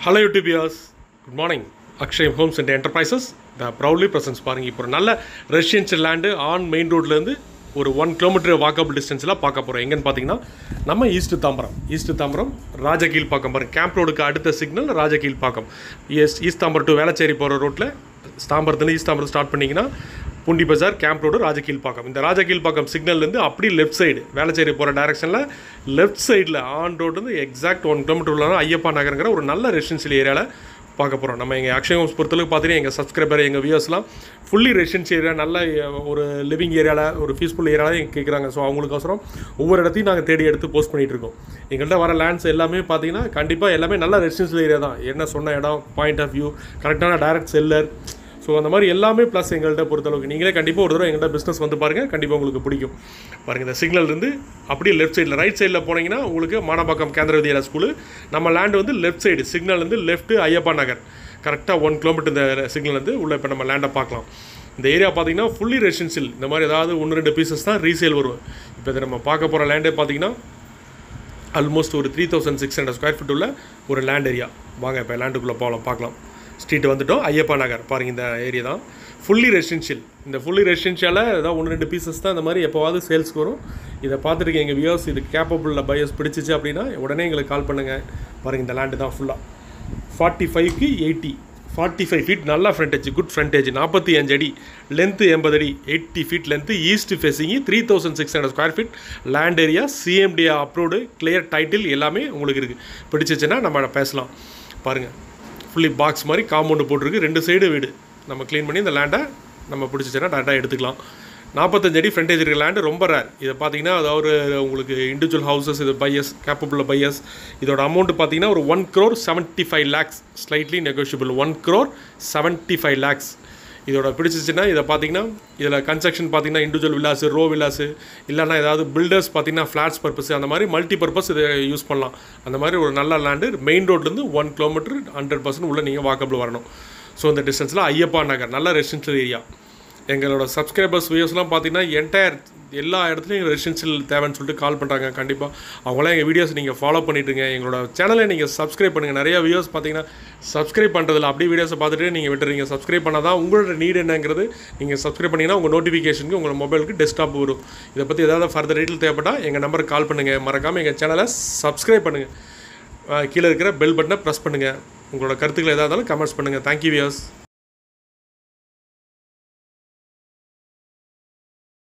hello யூடியூபியாஸ் good morning Akshay homes and enterprises the proudly presents பாருங்கள் இப்போ ஒரு நல்ல ரெசிடென்ஷியல் லேண்டு ஆன் மெயின் ரோட்லேருந்து ஒரு ஒன் கிலோமீட்டர் வாக்கபிள் டிஸ்டன்ஸில் பார்க்க போகிறோம் எங்கன்னு பார்த்தீங்கன்னா நம்ம east Tambaram east Tambaram Rajakilpakkam பாருங்க கேம்ப் ரோடுக்கு அடுத்த சிக்னல் ராஜகீழ் பாக்கம் எஸ் ஈஸ்ட் தாம்பரம் டு வேளச்சேரி போகிற ரோட்டில் தாம்பரத்துலேருந்து ஈஸ்ட் தாம்பரம் ஸ்டார்ட் பண்ணிங்கன்னா Poondi bazaar camp road Rajakilpakkam இந்த ராஜகீழ் பாக்கம் சிக்னல்லேருந்து அப்படி லெஃப்ட் சைடு வேளச்சேரி போகிற டைரக்ஷனில் லெஃப்ட் சைடில் ஆன் ரோடு வந்து எக்ஸாக்ட் ஒன் கிலோமீட்டர் உள்ள ஐயப்பா நகருங்கிற ஒரு நல்ல ரெசிடென்ஷியல் ஏரியாவில் பார்க்க போகிறோம் நம்ம எங்கள் அக்ஷய் ஹோம்ஸ் பொறுத்தளவுக்கு பார்த்தீங்கன்னா எங்கள் சப்ஸ்கிரைபர் எங்கள் வியூஸ்லாம் ஃபுல்லி ரெசிடென்ஷியல் ஏரியா நல்ல அஹ், ஒரு லிவிங் ஏரியாவில் ஒரு பீஸ்ஃபுல் ஏரியாவில் எங்க கேட்குறாங்க ஸோ அவங்களுக்கோசரம் ஒவ்வொரு இடத்தையும் நாங்கள் தேடி எடுத்து போஸ்ட் பண்ணிகிட்டு இருக்கோம் எங்கள்கிட்ட வர லேண்ட்ஸ் எல்லாமே பார்த்தீங்கன்னா கண்டிப்பாக எல்லாமே நல்ல ரெசிடென்ஷியல் ஏரியா தான் என்ன சொன்ன இடம் பாயிண்ட் ஆஃப் வியூ கரெக்டான டைரக்ட் செல்லர் ஸோ அந்த மாதிரி எல்லாமே ப்ளஸ் எங்கள்கிட்ட பொறுத்தளவுக்கு நீங்களே கண்டிப்பாக ஒரு தடவை எங்கள்கிட்ட பிஸ்னஸ் வந்து பாருங்கள் கண்டிப்பாக உங்களுக்கு பிடிக்கும் பாருங்கள் இந்த சிக்னல் இருந்து அப்படியே லெஃப்ட் சைடில் ரைட் சைடில் போனீங்கன்னா உங்களுக்கு மானபாக்கம் கேந்திர வித்யாலயா ஸ்கூலு நம்ம லேண்ட் வந்து லெஃப்ட் சைடு சிக்னல் வந்து லெஃப்ட் ஐயப்பா நகர் கரெக்டாக ஒன் கிலோமீட்டர் இந்த சிக்னல் வந்து உள்ளே இப்போ நம்ம லேண்டை பார்க்கலாம் இந்த ஏரியா பார்த்தீங்கன்னா ஃபுல்லி ரெசிடென்ஷியல் இந்த மாதிரி ஏதாவது ஒன்று ரெண்டு பீசஸ் தான் ரீசேல் வரும் இப்போ இதை நம்ம பார்க்க போகிற லேண்டே பார்த்தீங்கன்னா ஆல்மோஸ்ட் ஒரு three thousand six hundred square feet உள்ள ஒரு லேண்ட் ஏரியா வாங்க இப்போ லேண்டுக்குள்ளே போகலாம் பார்க்கலாம் ஸ்ட்ரீட் வந்துட்டோம் ஐயப்பா நகர் பாருங்க இந்த ஏரியா தான் ஃபுல்லி ரெசிடென்ஷியல் இந்த ஃபுல்லி ரெசிடென்ஷியலில் ஏதாவது ஒன்று ரெண்டு பீசஸ் தான் இந்த மாதிரி எப்போவாவது சேல்ஸ்க்கு வரும் இதை பார்த்துட்டு எங்கள் வியூஸ் இது கேப்பபிள் பையர்ஸ் பிடிச்சிச்சு அப்படின்னா உடனே எங்களுக்கு கால் பண்ணுங்கள் பாருங்க இந்த லேண்டு தான் ஃபுல்லாக ஃபார்ட்டி ஃபைவ்க்கு எயிட்டி ஃபார்ட்டி ஃபைவ் ஃபீட் நல்லா ஃப்ரண்டேஜ் குட் ஃப்ரண்டேஜ் நாற்பத்தி அஞ்சு அடி லென்த்து எண்பது அடி eighty feet length east facing three thousand six hundred square feet land area CMDA approved clear title எல்லாமே உங்களுக்கு இருக்குது பிடிச்சிச்சுன்னா நம்ம பேசலாம் பாருங்கள் ஃபுல்லி பாக்ஸ் மாதிரி காம்பவுண்டு போட்டிருக்கு ரெண்டு சைடு வீடு நம்ம க்ளீன் பண்ணி இந்த லேண்டை நம்ம பிடிச்சிச்சுன்னா டேரெக்டாக எடுத்துக்கலாம் நாற்பத்தஞ்சு அடி ஃப்ரண்டேஜ் இருக்கிற லேண்டு ரொம்ப ரேர் இதை பார்த்தீங்கன்னா அதாவது உங்களுக்கு இண்டிவிஜுவல் ஹவுசஸ் இது பையஸ் கேப்பபிள் பையஸ் இதோட அமௌண்ட் பார்த்தீங்கன்னா ஒரு one crore seventy five lakhs slightly negotiable one crore seventy five lakhs இதோட பிடிச்சிச்சுன்னா இதை பார்த்தீங்கன்னா இதில் கன்ஸ்ட்ரக்ஷன் பார்த்தீங்கன்னா இண்டிவிஜுவல் வில்லாஸு ரோ வில்லாஸு இல்லைன்னா ஏதாவது பில்டர்ஸ் பார்த்தீங்கன்னா ஃப்ளாட்ஸ் பர்பஸ் அந்த மாதிரி மல்டி பர்பஸ் இதை யூஸ் பண்ணலாம் அந்த மாதிரி ஒரு நல்ல லேண்டு மெயின் ரோட்லேருந்து ஒன் கிலோமீட்டர் ஹண்ட்ரட் பர்சன்ட் உள்ளே நீங்கள் வாக்கபிள் வரணும் ஸோ இந்த டிஸ்டன்ஸில் ஐயப்பா நகர் நல்ல ரெசிடென்ஷியல் ஏரியா எங்களோட சப்ஸ்கிரைபர்ஸ் வியூஸ்லாம் பார்த்தீங்கன்னா என்டையர் எல்லா இடத்துலையும் ரெசிடென்ஷியல் தேவைன்னு சொல்லிட்டு கால் பண்ணுறாங்க கண்டிப்பாக அவங்களாம் எங்கள் வீடியோஸ் நீங்கள் ஃபாலோ பண்ணிட்டுருங்க எங்களோட சேனலை நீங்கள் சப்ஸ்கிரைப் பண்ணுங்கள் நிறைய வீடியோஸ் பார்த்தீங்கன்னா சப்ஸ்கிரைப் பண்ணுறதில்ல அப்படியே வீடியோஸை பார்த்துட்டு நீங்கள் விட்டுறீங்க சப்ஸ்கிரைப் பண்ணால் தான் உங்களோட நீட் என்னங்கிறது நீங்கள் சப்ஸ்கிரைப் பண்ணிங்கன்னா உங்கள் நோட்டிஃபிகேஷனுக்கு உங்கள் மொபைலுக்கு டெஸ்க்டாப் வரும் இதை பற்றி ஏதாவது ஃபர்தர் டீட்டெயில் தேவைப்பட்டால் எங்கள் நம்பருக்கு கால் பண்ணுங்கள் மறக்காமல் எங்கள் சேனலை சப்ஸ்கிரைப் பண்ணுங்கள் கீழே இருக்கிற பெல் பட்டனை ப்ரெஸ் பண்ணுங்கள் உங்களோட கருத்துக்கள் எதாக இருந்தாலும் கமெண்ட்ஸ் பண்ணுங்கள் தேங்க்யூ வியர்ஸ்